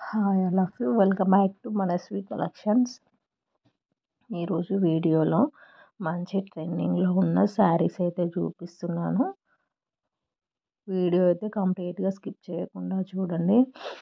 hi all of you welcome back to Manasvi collections ఈరోజు వీడియోలో మంచి ట్రెండింగ్లో ఉన్న శారీస్ అయితే చూపిస్తున్నాను వీడియో అయితే కంప్లీట్గా స్కిప్ చేయకుండా చూడండి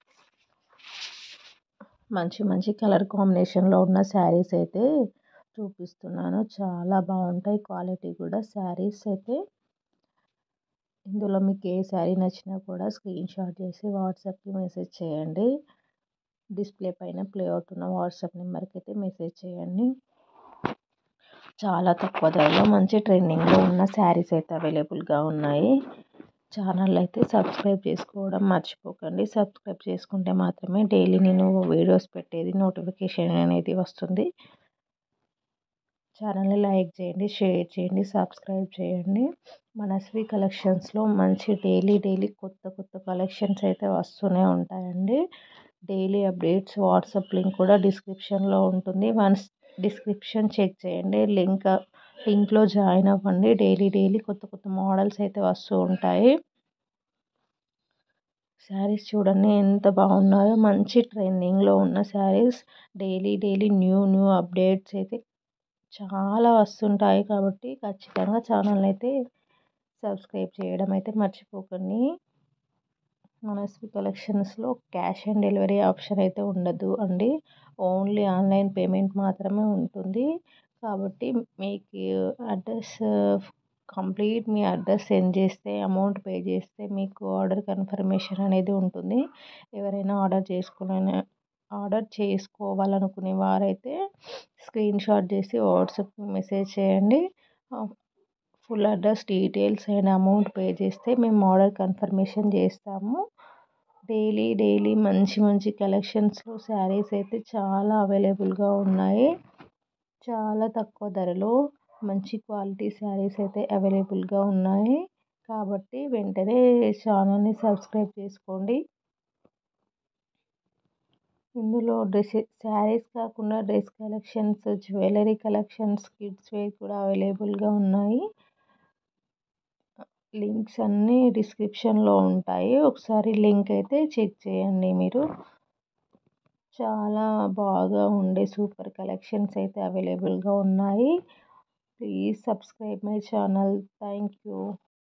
మంచి మంచి కలర్ కాంబినేషన్లో ఉన్న శారీస్ అయితే చూపిస్తున్నాను చాలా బాగుంటాయి క్వాలిటీ కూడా శారీస్ అయితే ఇందులో మీకు ఏ శారీ నచ్చినా కూడా స్క్రీన్ షాట్ చేసి వాట్సాప్కి మెసేజ్ చేయండి డిస్ప్లే పైన ప్లే అవుతున్న వాట్సాప్ నెంబర్కి అయితే మెసేజ్ చేయండి చాలా తక్కువ ధరలో మంచి ట్రెండింగ్లో ఉన్న శారీస్ అయితే అవైలబుల్గా ఉన్నాయి ఛానల్ అయితే సబ్స్క్రైబ్ చేసుకోవడం మర్చిపోకండి సబ్స్క్రైబ్ చేసుకుంటే మాత్రమే డైలీ నేను వీడియోస్ పెట్టేది నోటిఫికేషన్ అనేది వస్తుంది ఛానల్ని లైక్ చేయండి షేర్ చేయండి సబ్స్క్రైబ్ చేయండి మనస్వి కలెక్షన్స్లో మంచి డైలీ డైలీ కొత్త కొత్త కలెక్షన్స్ అయితే వస్తూనే ఉంటాయండి డైలీ అప్డేట్స్ వాట్సాప్ లింక్ కూడా డిస్క్రిప్షన్లో ఉంటుంది వన్స్ డిస్క్రిప్షన్ చెక్ చేయండి లింక్ లింక్లో జాయిన్ అవ్వండి డైలీ డైలీ కొత్త కొత్త మోడల్స్ అయితే వస్తూ ఉంటాయి శారీస్ చూడండి ఎంత బాగున్నాయో మంచి ట్రెండింగ్లో ఉన్న saris daily daily new new updates అయితే చాలా వస్తుంటాయి కాబట్టి ఖచ్చితంగా ఛానల్ అయితే సబ్స్క్రైబ్ చేయడం అయితే మర్చిపోకండి మనస్వి కలెక్షన్స్లో క్యాష్ ఆన్ డెలివరీ ఆప్షన్ అయితే ఉండదు అండి ఓన్లీ ఆన్లైన్ పేమెంట్ మాత్రమే ఉంటుంది కాబట్టి మీకు అడ్రస్ కంప్లీట్ మీ అడ్రస్ సెండ్ చేస్తే అమౌంట్ పే చేస్తే మీకు ఆర్డర్ కన్ఫర్మేషన్ అనేది ఉంటుంది ఎవరైనా ఆర్డర్ చేసుకునే ఆర్డర్ చేసుకోవాలనుకునే వారైతే స్క్రీన్ షాట్ చేసి వాట్సాప్ మెసేజ్ చేయండి full address details and amount pay చేస్తే మేము ఆర్డర్ కన్ఫర్మేషన్ చేస్తాము డైలీ డైలీ మంచి మంచి కలెక్షన్స్లో శారీస్ అయితే చాలా అవైలబుల్గా ఉన్నాయి చాలా తక్కువ ధరలో మంచి క్వాలిటీ శారీస్ అయితే అవైలబుల్గా ఉన్నాయి కాబట్టి వెంటనే ఛానల్ని సబ్స్క్రైబ్ చేసుకోండి ఇందులో డ్రెస్ శారీస్ కాకుండా dress collections jewellery collections kids wear కూడా అవైలబుల్గా ఉన్నాయి లింక్స్ అన్నీ డిస్క్రిప్షన్లో ఉంటాయి ఒకసారి లింక్ అయితే చెక్ చేయండి మీరు చాలా బాగా ఉండే సూపర్ కలెక్షన్స్ అయితే అవైలబుల్గా ఉన్నాయి please subscribe my channel thank you